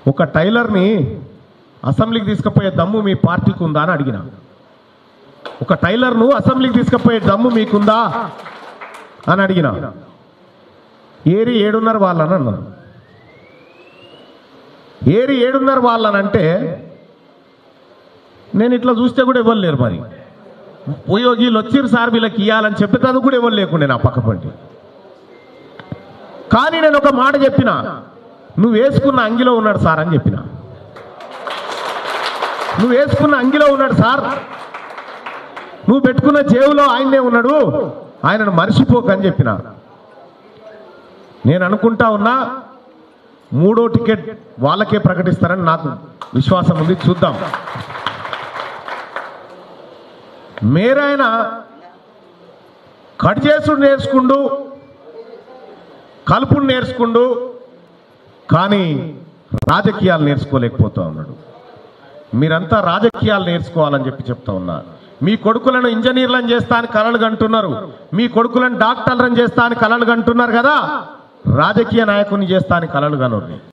ఒక టైలర్ని అసెంబ్లీకి తీసుకుపోయే దమ్ము మీ పార్టీకి ఉందా అని అడిగిన ఒక టైలర్ను అసెంబ్లీకి తీసుకుపోయే దమ్ము మీకుందా అని అడిగిన ఏరి ఏడున్నర వాళ్ళని అన్నారు ఏరి ఏడున్నర వాళ్ళనంటే నేను ఇట్లా చూస్తే కూడా ఇవ్వలేరు మరి పోయో వీళ్ళు వచ్చిర్రు సార్ వీళ్ళకి ఇవ్వాలని చెప్పితే అది కూడా ఇవ్వరు లేకుండే నా పక్క పంటి కానీ నేను ఒక మాట చెప్పిన నువ్వు వేసుకున్న అంగిలో ఉన్నాడు సార్ అని చెప్పిన నువ్వు వేసుకున్న అంగిలో ఉన్నాడు సార్ నువ్వు పెట్టుకున్న జేబులో ఆయన్నే ఉన్నాడు ఆయనను మర్చిపోకని చెప్పిన నేను అనుకుంటా ఉన్నా మూడో టికెట్ వాళ్ళకే ప్రకటిస్తారని నాకు విశ్వాసం ఉంది చూద్దాం మేరాయన కట్ చేసుడు నేర్చుకుండు కలుపుడు నేర్చుకుండు కానీ రాజకీయాలు నేర్చుకోలేకపోతా ఉన్నాడు మీరంతా రాజకీయాలు నేర్చుకోవాలని చెప్పి చెప్తా ఉన్నా మీ కొడుకులను ఇంజనీర్లను చేస్తా అని కలలు కంటున్నారు మీ కొడుకులను డాక్టర్లను చేస్తా అని కలలు కంటున్నారు కదా రాజకీయ నాయకుని చేస్తా అని కలలు కనుర్రి